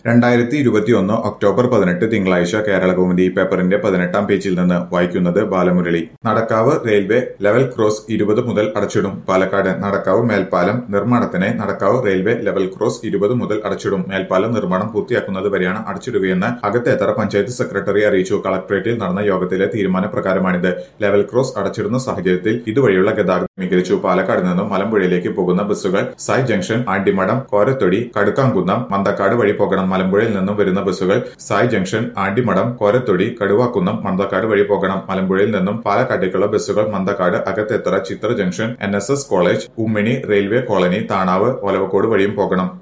രണ്ടായിരത്തി ഇരുപത്തിയൊന്ന് ഒക്ടോബർ പതിനെട്ട് തിങ്കളാഴ്ച കേരളകൗമുദി പേപ്പറിന്റെ പതിനെട്ടാം പേജിൽ നിന്ന് വായിക്കുന്നത് Balamurali Nadakkavu railway level cross ഇരുപത് മുതൽ അടച്ചിടും പാലക്കാട് നടക്കാവ് മേൽപ്പാലം നിർമ്മാണത്തിനായി നടക്കാവ് റെയിൽവേ ലെവൽ ക്രോസ് ഇരുപത് മുതൽ അടച്ചിടും മേൽപ്പാലം നിർമ്മാണം പൂർത്തിയാക്കുന്നത് വരെയാണ് അടച്ചിടുകയെന്ന് അകത്തേത്തറ പഞ്ചായത്ത് സെക്രട്ടറി അറിയിച്ചു കളക്ടറേറ്റിൽ നടന്ന യോഗത്തിലെ തീരുമാനപ്രകാരമാണിത് ലെവൽ ക്രോസ് അടച്ചിടുന്ന സാഹചര്യത്തിൽ ഇതുവഴിയുള്ള ഗതാഗതം ക്രമീകരിച്ചു പാലക്കാട് നിന്നും മലമ്പുഴയിലേക്ക് പോകുന്ന ബസ്സുകൾ സായ് ജംഗ്ഷൻ ആണ്ടിമഠം കോരത്തൊടി കടുക്കാംകുന്നം മന്തക്കാട് വഴി പോകണം മലമ്പുഴയിൽ നിന്നും വരുന്ന ബസ്സുകൾ സായ് ജംഗ്ഷൻ ആണ്ടിമഠം കോരത്തൊടി കടുവാക്കുന്നം മന്തക്കാട് വഴി പോകണം മലമ്പുഴയിൽ നിന്നും പാലക്കാട്ടേക്കുള്ള ബസ്സുകൾ Manthakkad Akathethara Chithra junction N college Ummini railway colony Thanav Olavakkode വഴിയും പോകണം